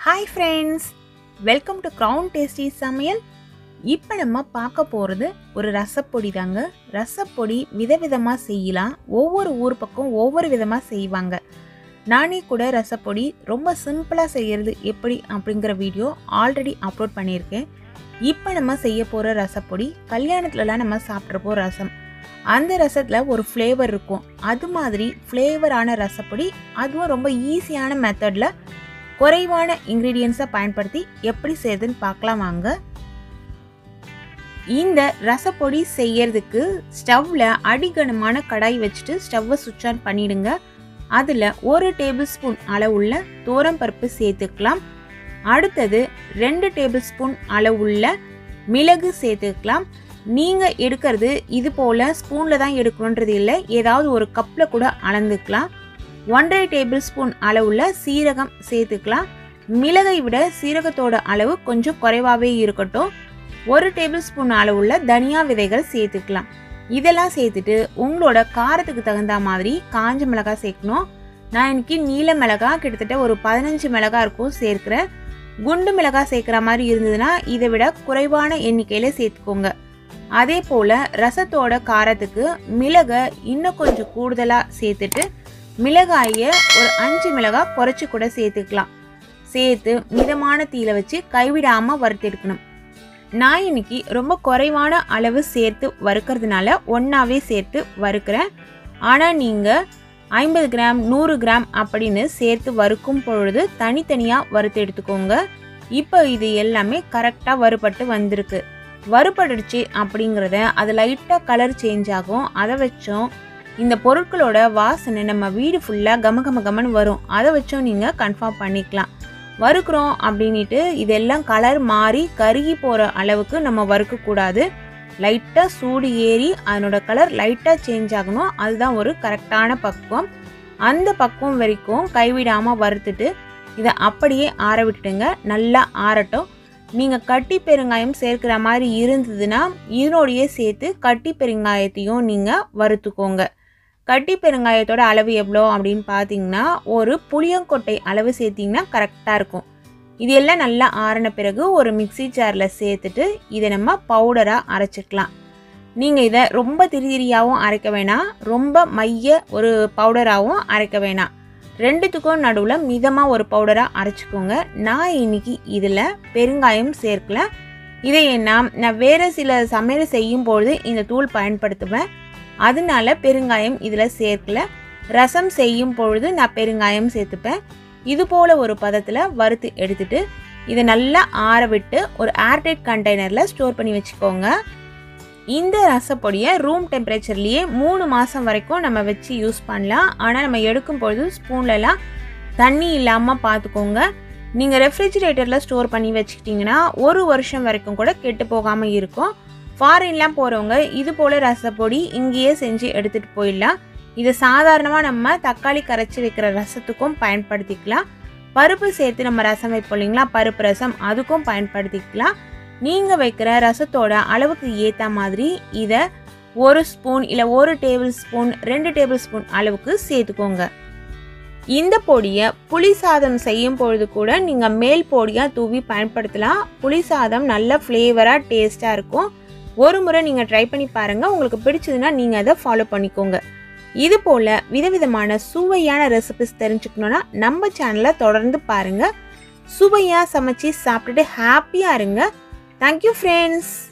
hi friends welcome to crown tasty சமையல் இப்போ நம்ம பார்க்க போகிறது ஒரு ரசப்பொடி தாங்க ரசப்பொடி விதவிதமாக செய்யலாம் ஒவ்வொரு ஊர் பக்கம் ஒவ்வொரு விதமாக செய்வாங்க நானே கூட ரசப்பொடி ரொம்ப சிம்பிளாக செய்கிறது எப்படி அப்படிங்கிற வீடியோ ஆல்ரெடி அப்லோட் பண்ணியிருக்கேன் இப்போ நம்ம செய்ய போகிற ரசப்பொடி கல்யாணத்துலலாம் நம்ம சாப்பிட்றப்போ ரசம் அந்த ரசத்தில் ஒரு ஃப்ளேவர் இருக்கும் அது மாதிரி ஃப்ளேவரான ரசப்பொடி அதுவும் ரொம்ப ஈஸியான மெத்தடில் குறைவான இன்க்ரீடியன்ஸை பயன்படுத்தி எப்படி செய்யுதுன்னு பார்க்கலாம் வாங்க இந்த ரசப்பொடி செய்யறதுக்கு ஸ்டவ்வில் அடிகனமான கடாய் வச்சுட்டு ஸ்டவ்வை சுவிட்ச் ஆன் பண்ணிடுங்க அதில் ஒரு டேபிள் ஸ்பூன் அளவுள்ள பருப்பு சேர்த்துக்கலாம் அடுத்தது ரெண்டு டேபிள் ஸ்பூன் அளவுள்ள மிளகு சேர்த்துக்கலாம் நீங்கள் எடுக்கிறது இது போல் ஸ்பூனில் தான் எடுக்கணுன்றது இல்லை ஏதாவது ஒரு கப்பில் கூட அளந்துக்கலாம் ஒன்றரை டேபிள் ஸ்பூன் அளவுள்ள சீரகம் சேர்த்துக்கலாம் மிளகை விட சீரகத்தோட அளவு கொஞ்சம் குறைவாகவே இருக்கட்டும் ஒரு டேபிள் ஸ்பூன் அளவுள்ள தனியா விதைகள் சேர்த்துக்கலாம் இதெல்லாம் சேர்த்துட்டு உங்களோட காரத்துக்கு தகுந்த மாதிரி காஞ்ச மிளகாய் சேர்க்கணும் நான் இன்னைக்கு நீல மிளகாய் கிட்டத்தட்ட ஒரு பதினஞ்சு மிளகாய் இருக்கும் சேர்க்குறேன் குண்டு மிளகாய் சேர்க்குற மாதிரி இருந்ததுன்னா இதை விட குறைவான எண்ணிக்கையில் சேர்த்துக்கோங்க அதே போல் ரசத்தோட காரத்துக்கு மிளகை இன்னும் கொஞ்சம் கூடுதலாக சேர்த்துட்டு மிளகாயை ஒரு அஞ்சு மிளகாய் குறைச்சி கூட சேர்த்துக்கலாம் சேர்த்து மிதமான தீயில வச்சு கைவிடாமல் வறுத்தெடுக்கணும் நான் இன்னைக்கு ரொம்ப குறைவான அளவு சேர்த்து வறுக்கிறதுனால ஒன்றாவே சேர்த்து வறுக்கிறேன் ஆனால் நீங்கள் ஐம்பது கிராம் நூறு கிராம் அப்படின்னு சேர்த்து வறுக்கும் பொழுது தனித்தனியாக வறுத்து எடுத்துக்கோங்க இப்போ இது எல்லாமே கரெக்டாக வறுபட்டு வந்திருக்கு வறுபடுச்சு அப்படிங்கிறத அது லைட்டாக கலர் சேஞ்ச் ஆகும் அதை வச்சும் இந்த பொருட்களோட வாசனை நம்ம வீடு ஃபுல்லாக கம கம கமன்னு வரும் அதை வச்சும் நீங்கள் கன்ஃபார்ம் பண்ணிக்கலாம் வறுக்கிறோம் அப்படின்ட்டு இதெல்லாம் கலர் மாறி கருகி போகிற அளவுக்கு நம்ம வறுக்கக்கூடாது லைட்டாக சூடு ஏறி அதனோட கலர் லைட்டாக சேஞ்ச் ஆகணும் அதுதான் ஒரு கரெக்டான பக்குவம் அந்த பக்குவம் வரைக்கும் கைவிடாமல் வறுத்துட்டு இதை அப்படியே ஆற விட்டுடுங்க நல்லா ஆறட்டும் நீங்கள் கட்டி பெருங்காயம் சேர்க்கிற மாதிரி இருந்ததுன்னா இதனோடையே சேர்த்து கட்டி பெருங்காயத்தையும் நீங்கள் வறுத்துக்கோங்க கட்டி பெருங்காயத்தோட அளவு எவ்வளோ அப்படின்னு பார்த்தீங்கன்னா ஒரு புளியங்கொட்டை அளவு சேர்த்திங்கன்னா கரெக்டாக இருக்கும் இது எல்லாம் நல்லா ஆறின பிறகு ஒரு மிக்சி ஜாரில் சேர்த்துட்டு இதை நம்ம பவுடராக அரைச்சிக்கலாம் நீங்கள் இதை ரொம்ப திரிதிரியாகவும் அரைக்க வேணாம் ரொம்ப மைய ஒரு பவுடராகவும் அரைக்க வேணாம் ரெண்டுத்துக்கும் நடுவில் மிதமாக ஒரு பவுடராக அரைச்சிக்கோங்க நான் இன்னைக்கு இதில் பெருங்காயம் சேர்க்கல இதை நான் நான் வேறு சில சமையல் செய்யும் பொழுது இந்த தூள் பயன்படுத்துவேன் அதனால பெருங்காயம் இதில் சேர்க்கல ரசம் செய்யும் பொழுது நான் பெருங்காயம் சேர்த்துப்பேன் இது போல் ஒரு பதத்தில் வறுத்து எடுத்துட்டு இதை நல்லா ஆற விட்டு ஒரு ஏர்டைட் கண்டெய்னரில் ஸ்டோர் பண்ணி வச்சுக்கோங்க இந்த ரசப்பொடியை ரூம் டெம்பரேச்சர்லேயே மூணு மாதம் வரைக்கும் நம்ம வச்சு யூஸ் பண்ணலாம் ஆனால் நம்ம எடுக்கும் பொழுது ஸ்பூன்லலாம் தண்ணி இல்லாமல் பார்த்துக்கோங்க நீங்கள் ரெஃப்ரிஜிரேட்டரில் ஸ்டோர் பண்ணி வச்சுக்கிட்டிங்கன்னா ஒரு வருஷம் வரைக்கும் கூட கெட்டு போகாமல் இருக்கும் ஃபாரின்லாம் போகிறவங்க இது போல் ரசப்பொடி இங்கேயே செஞ்சு எடுத்துகிட்டு போயிடலாம் இது சாதாரணமாக நம்ம தக்காளி கரைச்சி வைக்கிற ரசத்துக்கும் பயன்படுத்திக்கலாம் பருப்பு சேர்த்து நம்ம ரசம் வைப்போம் இல்லைங்களா பருப்பு ரசம் அதுக்கும் பயன்படுத்திக்கலாம் நீங்கள் வைக்கிற ரசத்தோட அளவுக்கு ஏற்ற மாதிரி இதை ஒரு ஸ்பூன் இல்லை ஒரு டேபிள் ஸ்பூன் ரெண்டு டேபிள் ஸ்பூன் அளவுக்கு சேர்த்துக்கோங்க இந்த பொடியை புளி சாதம் செய்யும் பொழுது கூட நீங்கள் மேல் பொடியாக தூவி பயன்படுத்தலாம் புளி சாதம் நல்ல ஃப்ளேவராக டேஸ்ட்டாக இருக்கும் ஒரு முறை நீங்கள் ட்ரை பண்ணி பாருங்கள் உங்களுக்கு பிடிச்சதுன்னா நீங்கள் அதை ஃபாலோ பண்ணிக்கோங்க இது போல் விதவிதமான சுவையான ரெசிபிஸ் தெரிஞ்சுக்கணுன்னா நம்ம சேனலை தொடர்ந்து பாருங்கள் சுவையாக சமைச்சு சாப்பிட்டுட்டு ஹாப்பியாக இருங்க தேங்க்யூ ஃப்ரெண்ட்ஸ்